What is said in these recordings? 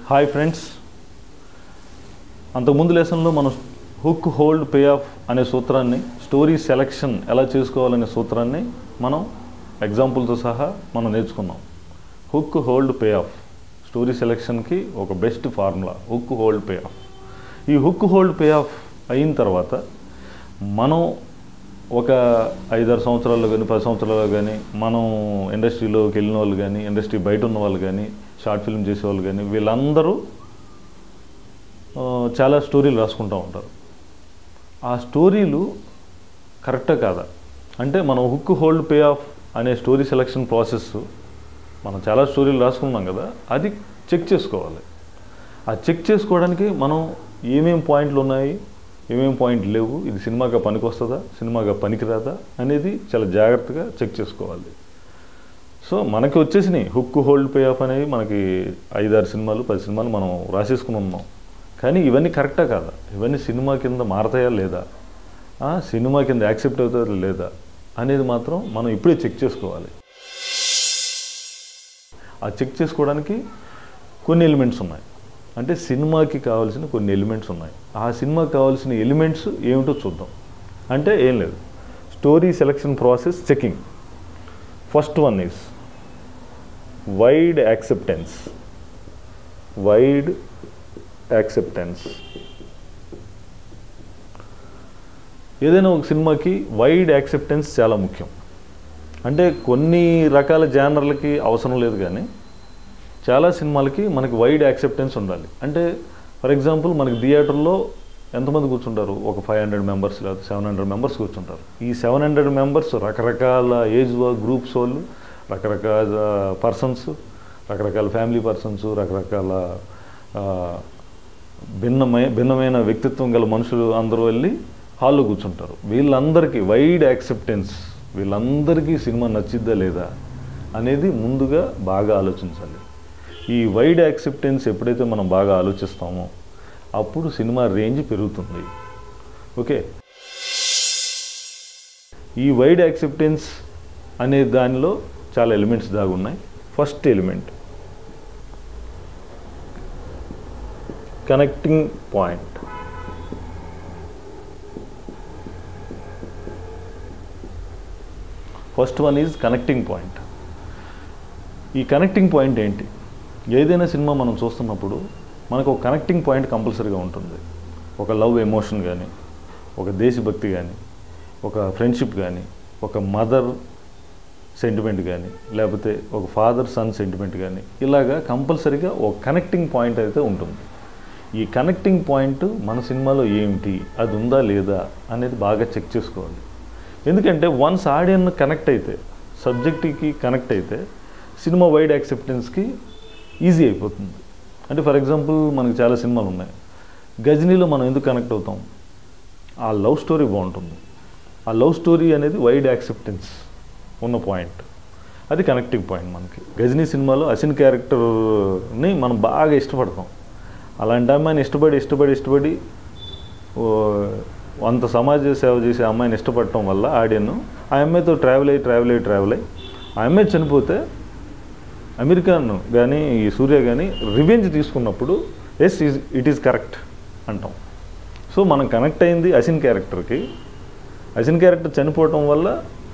hi friends అంతకుముందు లెసన్లో మనం హుక్ హోల్డ్ పే ఆఫ్ అనే సూత్రాన్ని స్టోరీ సెలెక్షన్ ఎలా చేసుకోవాలనే సూత్రాన్ని మనం ఎగ్జాంపుల్తో సహా మనం నేర్చుకున్నాం hook hold pay off story సెలెక్షన్కి ఒక best formula hook hold pay off ఈ హుక్ హోల్డ్ పే ఆఫ్ అయిన తర్వాత మనం ఒక ఐదారు సంవత్సరాల్లో కానీ పది సంవత్సరాల్లో కానీ మనం ఇండస్ట్రీలోకి వెళ్ళిన వాళ్ళు కానీ ఇండస్ట్రీ బయట ఉన్న వాళ్ళు కానీ షార్ట్ ఫిల్మ్ చేసేవాళ్ళు కానీ వీళ్ళందరూ ఆ, చాలా స్టోరీలు రాసుకుంటూ ఉంటారు ఆ స్టోరీలు కరెక్టా కాదా అంటే మనం హుక్ హోల్డ్ పే ఆఫ్ అనే స్టోరీ సెలెక్షన్ ప్రాసెస్ మనం చాలా స్టోరీలు రాసుకున్నాం కదా అది చెక్ చేసుకోవాలి ఆ చెక్ చేసుకోవడానికి మనం ఏమేం పాయింట్లు ఉన్నాయి ఏమేం పాయింట్లు లేవు ఇది సినిమాగా పనికొస్తుందా సినిమాగా పనికిరాదా అనేది చాలా జాగ్రత్తగా చెక్ చేసుకోవాలి సో మనకి వచ్చేసినాయి హుక్ హోల్డ్ పే ఆఫ్ అనేవి మనకి ఐదారు సినిమాలు పది సినిమాలు మనం రాసేసుకుని ఉన్నాం కానీ ఇవన్నీ కరెక్టా కాదా ఇవన్నీ సినిమా కింద మారతాయా లేదా ఆ, సినిమా కింద యాక్సెప్ట్ అవుతుందా లేదా అనేది మాత్రం మనం ఇప్పుడే చెక్ చేసుకోవాలి ఆ చెక్ చేసుకోవడానికి కొన్ని ఎలిమెంట్స్ ఉన్నాయి అంటే సినిమాకి కావాల్సిన కొన్ని ఎలిమెంట్స్ ఉన్నాయి ఆ సినిమాకి కావాల్సిన ఎలిమెంట్స్ ఏమిటో చూద్దాం అంటే ఏం లేదు story selection process checking first one is wide acceptance wide acceptance ఏదైనా ఒక సినిమాకి వైడ్ యాక్సెప్టెన్స్ చాలా ముఖ్యం అంటే కొన్ని రకాల జానర్లకి అవసరం లేదు కానీ చాలా సినిమాలకి మనకి వైడ్ యాక్సెప్టెన్స్ ఉండాలి అంటే ఫర్ ఎగ్జాంపుల్ మనకి థియేటర్లో ఎంతమంది కూర్చుంటారు ఒక ఫైవ్ హండ్రెడ్ మెంబర్స్ లేదా సెవెన్ హండ్రెడ్ మెంబర్స్ కూర్చుంటారు ఈ సెవెన్ హండ్రెడ్ మెంబర్స్ రకరకాల ఏజ్ గ్రూప్స్ వాళ్ళు రకరకాల పర్సన్స్ రకరకాల ఫ్యామిలీ పర్సన్స్ రకరకాల ఆ, భిన్నమై భిన్నమైన వ్యక్తిత్వం గల మనుషులు అందరూ వెళ్ళి హాల్లో కూర్చుంటారు వీళ్ళందరికీ వైడ్ యాక్సెప్టెన్స్ వీళ్ళందరికీ సినిమా నచ్చిద్దా లేదా అనేది ముందుగా బాగా ఆలోచించాలి ఈ వైడ్ యాక్సెప్టెన్స్ ఎప్పుడైతే మనం బాగా ఆలోచిస్తామో అప్పుడు సినిమా రేంజ్ పెరుగుతుంది ఓకే ఈ వైడ్ యాక్సెప్టెన్స్ అనే దానిలో చాలా ఎలిమెంట్స్ దాగి ఉన్నాయి first element connecting point first one is connecting point ఈ కనెక్టింగ్ పాయింట్ ఏంటి ఏదైనా సినిమా మనం చూస్తున్నప్పుడు మనకు ఒక కనెక్టింగ్ పాయింట్ కంపల్సరీగా ఉంటుంది ఒక లవ్ ఎమోషన్ కానీ ఒక దేశభక్తి కానీ ఒక ఫ్రెండ్షిప్ కానీ ఒక మదర్ సెంటిమెంట్ కానీ లేకపోతే ఒక ఫాదర్ సన్ సెంటిమెంట్ కానీ ఇలాగా కంపల్సరీగా ఒక కనెక్టింగ్ పాయింట్ అయితే ఉంటుంది ఈ కనెక్టింగ్ పాయింట్ మన సినిమాలో ఏమిటి అది ఉందా లేదా అనేది బాగా చెక్ చేసుకోవాలి ఎందుకంటే వన్స్ ఆడియన్ కనెక్ట్ అయితే సబ్జెక్ట్కి కనెక్ట్ అయితే సినిమా వైడ్ యాక్సెప్టెన్స్కి ఈజీ అయిపోతుంది అంటే ఫర్ ఎగ్జాంపుల్ మనకి చాలా సినిమాలు ఉన్నాయి గజనీలో మనం ఎందుకు కనెక్ట్ అవుతాం ఆ లవ్ స్టోరీ బాగుంటుంది ఆ లవ్ స్టోరీ అనేది వైడ్ యాక్సెప్టెన్స్ ఉన్న పాయింట్ అది కనెక్టింగ్ పాయింట్ మనకి గజనీ సినిమాలో అసిన్ క్యారెక్టర్ని మనం బాగా ఇష్టపడతాం అలాంటి అమ్మాయిని ఇష్టపడి ఇష్టపడి ఇష్టపడి ఓ, అంత సమాజ సేవ చేసే అమ్మాయిని ఇష్టపడటం వల్ల ఆడియన్ ఆ అమ్మాయితో ట్రావెల్ అయ్యి ట్రావెల్ అయ్యి ట్రావెల్ అయ్యి ఆ అమ్మాయి చనిపోతే అమెరికాను కానీ ఈ సూర్య కానీ రివెంజ్ తీసుకున్నప్పుడు yes is it is correct అంటాం సో మనం కనెక్ట్ అయింది అసిన్ క్యారెక్టర్కి అసిన్ క్యారెక్టర్ చనిపోవటం వల్ల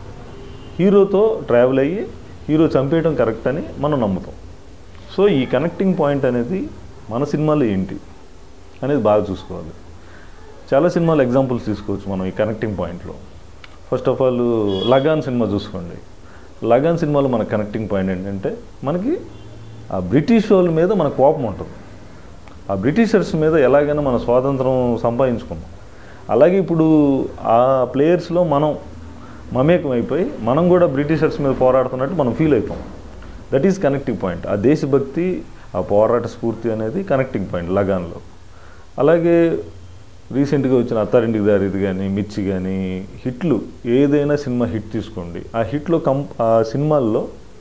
హీరోతో ట్రావెల్ అయ్యి హీరో చంపేయడం కరెక్ట్ అని మనం నమ్ముతాం సో ఈ కనెక్టింగ్ పాయింట్ అనేది మన సినిమాలో ఏంటి అనేది బాగా చూసుకోవాలి చాలా సినిమాలు ఎగ్జాంపుల్స్ తీసుకోవచ్చు మనం ఈ కనెక్టింగ్ పాయింట్లో first of all Lagaan cinema చూసుకోండి లగాన్ సినిమాలో మన కనెక్టింగ్ పాయింట్ ఏంటంటే మనకి ఆ బ్రిటిష్ వాళ్ళ మీద మన కోపం ఉంటుంది ఆ బ్రిటిషర్స్ మీద ఎలాగైనా మన స్వాతంత్రం సంపాదించుకున్నాం అలాగే ఇప్పుడు ఆ ప్లేయర్స్లో మనం మమేకం అయిపోయి మనం కూడా బ్రిటిషర్స్ మీద పోరాడుతున్నట్టు మనం ఫీల్ అయిపోం దట్ ఈస్ కనెక్టింగ్ పాయింట్ ఆ దేశభక్తి ఆ పోరాట స్ఫూర్తి అనేది కనెక్టింగ్ పాయింట్ లగాన్లో అలాగే రీసెంట్గా వచ్చిన అత్తారింటికి దారిది కానీ మిర్చి కానీ హిట్లు ఏదైనా సినిమా హిట్ తీసుకోండి ఆ హిట్లో కం ఆ సినిమాల్లో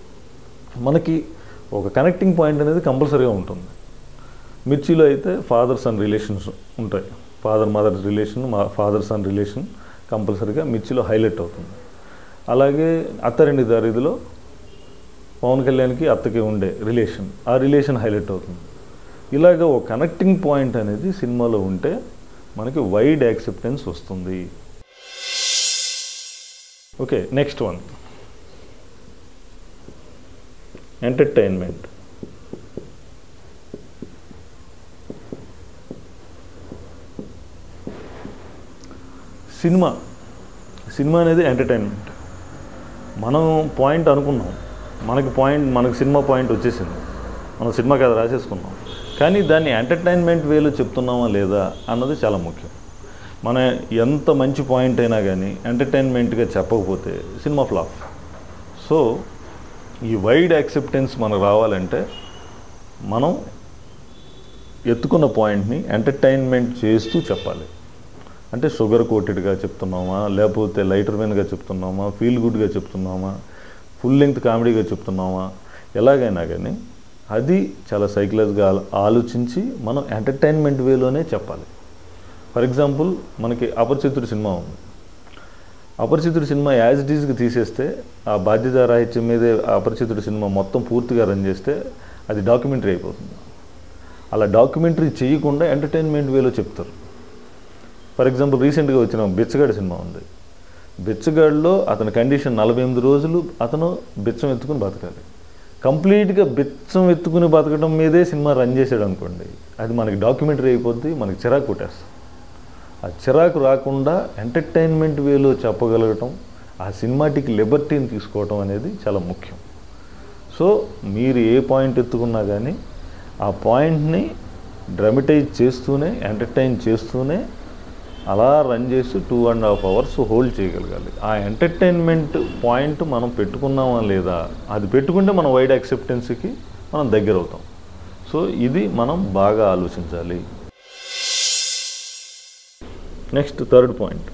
మనకి ఒక కనెక్టింగ్ పాయింట్ అనేది కంపల్సరీగా ఉంటుంది మిర్చిలో అయితే ఫాదర్ సన్ రిలేషన్స్ ఉంటాయి ఫాదర్ మదర్ రిలేషన్ మా ఫాదర్ సన్ రిలేషన్ కంపల్సరీగా మిర్చిలో హైలైట్ అవుతుంది అలాగే అత్తారింటి దారిదిలో పవన్ కళ్యాణ్కి అత్తకి ఉండే రిలేషన్ ఆ రిలేషన్ హైలైట్ అవుతుంది ఇలాగ ఒక కనెక్టింగ్ పాయింట్ అనేది సినిమాలో ఉంటే మనకి వైడ్ యాక్సెప్టెన్స్ వస్తుంది okay next one entertainment cinema cinema అనేది ఎంటర్టైన్మెంట్ మనం పాయింట్ అనుకున్నాం మనకి పాయింట్ మనకి సినిమా పాయింట్ వచ్చేసింది మనం సినిమా కథ రాసేసుకున్నాం కానీ దాన్ని ఎంటర్టైన్మెంట్ వేలో చెప్తున్నామా లేదా అన్నది చాలా ముఖ్యం మన ఎంత మంచి పాయింట్ అయినా కానీ ఎంటర్టైన్మెంట్గా చెప్పకపోతే సినిమా ఫ్లాప్ సో ఈ వైడ్ యాక్సెప్టెన్స్ మనకు రావాలంటే మనం ఎత్తుకున్న పాయింట్ని ఎంటర్టైన్మెంట్ చేస్తూ చెప్పాలి అంటే షుగర్ కోటెడ్గా చెప్తున్నామా లేకపోతే లైటర్ వెన్గా చెప్తున్నామా ఫీల్ గుడ్గా చెప్తున్నామా ఫుల్ లెంగ్త్ కామెడీగా చెప్తున్నామా ఎలాగైనా కానీ అది చాలా సైకలాజిగా ఆలోచించి మనం ఎంటర్టైన్మెంట్ వేలోనే చెప్పాలి ఫర్ ఎగ్జాంపుల్ మనకి అపరిచితుడు సినిమా ఉంది అపరిచితుడు సినిమా యాజ్ ఇట్ ఈజ్కి తీసేస్తే ఆ బాధ్యత రాహిత్యం మీదే ఆ అపరిచితుడు సినిమా మొత్తం పూర్తిగా రన్ చేస్తే అది డాక్యుమెంటరీ అయిపోతుంది అలా డాక్యుమెంటరీ చేయకుండా ఎంటర్టైన్మెంట్ వేలో చెప్తారు ఫర్ ఎగ్జాంపుల్ రీసెంట్గా వచ్చిన బిచ్చగాడి సినిమా ఉంది బిచ్చగాడిలో అతని కండిషన్ నలభై ఎనిమిది రోజులు అతను బిచ్చం ఎత్తుకుని బతకాలి కంప్లీట్గా బిచ్చం ఎత్తుకుని బతకడం మీదే సినిమా రన్ చేసాడు అనుకోండి అది మనకి డాక్యుమెంటరీ అయిపోద్ది మనకి చిరాకు కొట్టేస్తుంది ఆ చిరాకు రాకుండా ఎంటర్టైన్మెంట్ వేలో చెప్పగలగటం ఆ సినిమాటిక్ లిబర్టీని తీసుకోవటం అనేది చాలా ముఖ్యం సో మీరు ఏ పాయింట్ ఎత్తుకున్నా కానీ ఆ పాయింట్ని డ్రమటైజ్ చేస్తూనే ఎంటర్టైన్ చేస్తూనే అలా రన్ చేసి two and half hours hold చేయగలగాలి ఆ ఎంటర్టైన్మెంట్ పాయింట్ మనం పెట్టుకున్నామా లేదా అది పెట్టుకుంటే మనం వైడ్ యాక్సెప్టెన్స్కి మనం దగ్గర అవుతాం సో ఇది మనం బాగా ఆలోచించాలి next third point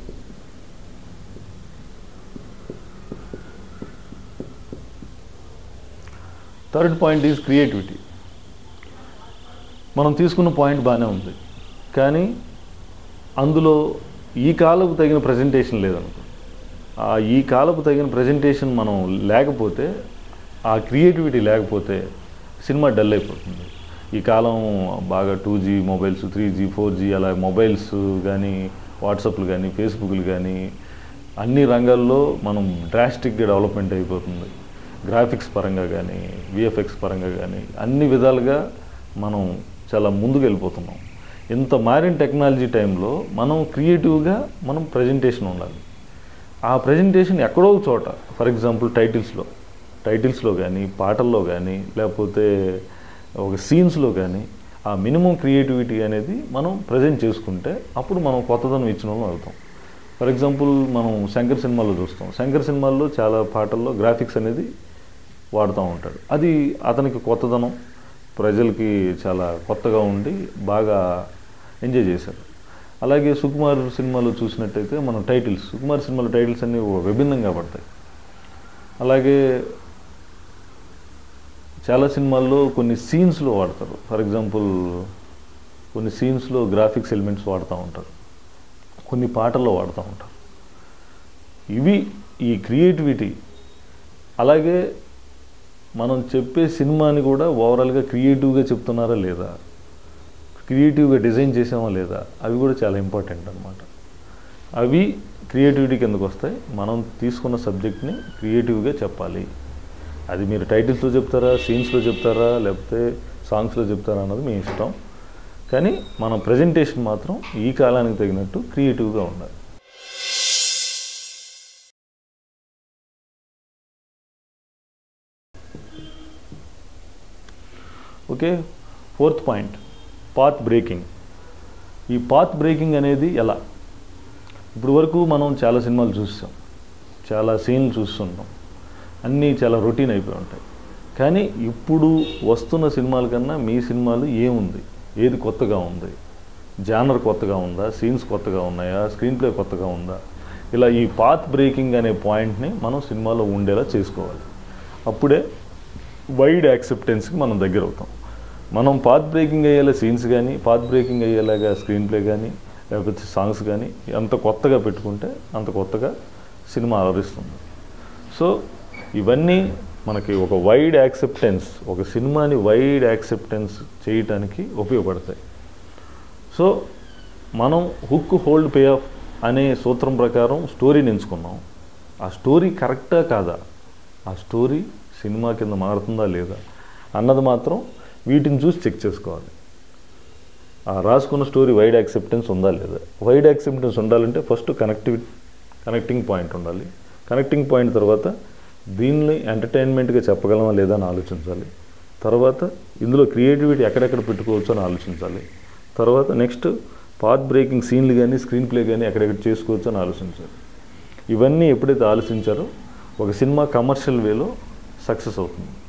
third point is creativity మనం తీసుకున్న పాయింట్ బాగానే ఉంది కానీ అందులో ఈ కాలపు తగిన ప్రజెంటేషన్ లేదనుకో ఆ ఈ కాలపు తగిన ప్రజెంటేషన్ మనం లేకపోతే ఆ క్రియేటివిటీ లేకపోతే సినిమా డల్ అయిపోతుంది ఈ కాలం బాగా two G mobiles three G four G అలా మొబైల్స్ కానీ వాట్సాప్లు కానీ ఫేస్బుక్లు కానీ అన్ని రంగాల్లో మనం డ్రాస్టిక్గా డెవలప్మెంట్ అయిపోతుంది గ్రాఫిక్స్ పరంగా కానీ విఎఫ్ఎక్స్ పరంగా కానీ అన్ని విధాలుగా మనం చాలా ముందుకు వెళ్ళిపోతున్నాం ఇంత మారిన టెక్నాలజీ టైంలో మనం క్రియేటివ్గా మనం ప్రజెంటేషన్ ఉండాలి ఆ ప్రజెంటేషన్ ఎక్కడో ఒక చోట ఫర్ ఎగ్జాంపుల్ టైటిల్స్లో టైటిల్స్లో కానీ పాటల్లో కానీ లేకపోతే ఒక సీన్స్లో కానీ ఆ మినిమం క్రియేటివిటీ అనేది మనం ప్రజెంట్ చేసుకుంటే అప్పుడు మనం కొత్తదనం ఇచ్చిన వాళ్ళం అవుతాం ఫర్ ఎగ్జాంపుల్ మనం శంకర్ సినిమాలో చూస్తాం శంకర్ సినిమాల్లో చాలా పాటల్లో గ్రాఫిక్స్ అనేది వాడుతూ ఉంటాడు అది అతనికి కొత్తదనం ప్రజలకి చాలా కొత్తగా ఉండి బాగా ఎంజాయ్ చేశారు అలాగే సుకుమార్ సినిమాలో చూసినట్టయితే మనం టైటిల్స్ సుకుమార్ సినిమాలో టైటిల్స్ అన్నీ విభిన్నంగా పడతాయి అలాగే చాలా సినిమాల్లో కొన్ని సీన్స్లో వాడతారు ఫర్ ఎగ్జాంపుల్ కొన్ని సీన్స్లో గ్రాఫిక్స్ ఎలిమెంట్స్ వాడుతూ ఉంటారు కొన్ని పాటల్లో వాడుతూ ఉంటారు ఇవి ఈ క్రియేటివిటీ అలాగే మనం చెప్పే సినిమాని కూడా ఓవరాల్గా క్రియేటివ్గా చెప్తున్నారా లేదా క్రియేటివ్గా డిజైన్ చేసామా లేదా అవి కూడా చాలా ఇంపార్టెంట్ అనమాట అవి క్రియేటివిటీ కిందకు వస్తాయి మనం తీసుకున్న సబ్జెక్ట్ని క్రియేటివ్గా చెప్పాలి అది మీరు టైటిల్స్లో చెప్తారా సీన్స్లో చెప్తారా లేకపోతే సాంగ్స్లో చెప్తారా అన్నది మీ ఇష్టం కానీ మన ప్రజెంటేషన్ మాత్రం ఈ కాలానికి తగినట్టు క్రియేటివ్గా ఉండాలి okay fourth point path breaking ఈ పాత్ బ్రేకింగ్ అనేది ఎలా ఇప్పుడు వరకు మనం చాలా సినిమాలు చూస్తాం చాలా సీన్లు చూస్తుంటాం అన్నీ చాలా రొటీన్ అయిపోయి ఉంటాయి కానీ ఇప్పుడు వస్తున్న సినిమాల కన్నా మీ సినిమాలు ఏముంది ఏది కొత్తగా ఉంది జానర్ కొత్తగా ఉందా సీన్స్ కొత్తగా ఉన్నాయా స్క్రీన్ ప్లే కొత్తగా ఉందా ఇలా ఈ పాత్ బ్రేకింగ్ అనే పాయింట్ని మనం సినిమాలో ఉండేలా చేసుకోవాలి అప్పుడే వైడ్ యాక్సెప్టెన్స్కి మనం దగ్గర అవుతాం మనం పాత్ బ్రేకింగ్ అయ్యేలా సీన్స్ కానీ పాత్ బ్రేకింగ్ అయ్యేలాగా స్క్రీన్ ప్లే కానీ లేకపోతే సాంగ్స్ కానీ ఎంత కొత్తగా పెట్టుకుంటే అంత కొత్తగా సినిమా అలరిస్తుంది సో ఇవన్నీ మనకి ఒక వైడ్ యాక్సెప్టెన్స్ ఒక సినిమాని వైడ్ యాక్సెప్టెన్స్ చేయటానికి ఉపయోగపడతాయి సో మనం హుక్ హోల్డ్ పే ఆఫ్ అనే సూత్రం ప్రకారం స్టోరీని ఎంచుకున్నాం ఆ స్టోరీ కరెక్టా కాదా ఆ స్టోరీ సినిమా కింద మారుతుందా లేదా అన్నది మాత్రం వీటిని చూసి చెక్ చేసుకోవాలి ఆ రాసుకున్న స్టోరీ వైడ్ యాక్సెప్టెన్స్ ఉందా లేదా వైడ్ యాక్సెప్టెన్స్ ఉండాలంటే ఫస్ట్ కనెక్టివ్ కనెక్టింగ్ పాయింట్ ఉండాలి కనెక్టింగ్ పాయింట్ తర్వాత దీన్ని ఎంటర్టైన్మెంట్గా చెప్పగలమా లేదా అని ఆలోచించాలి తర్వాత ఇందులో క్రియేటివిటీ ఎక్కడెక్కడ పెట్టుకోవచ్చు అని ఆలోచించాలి తర్వాత నెక్స్ట్ పార్ట్ బ్రేకింగ్ సీన్లు కానీ స్క్రీన్ ప్లే కానీ ఎక్కడెక్కడ చేసుకోవచ్చు అని ఆలోచించాలి ఇవన్నీ ఎప్పుడైతే ఆలోచించారో ఒక సినిమా కమర్షియల్ వేలో సక్సెస్ అవుతుంది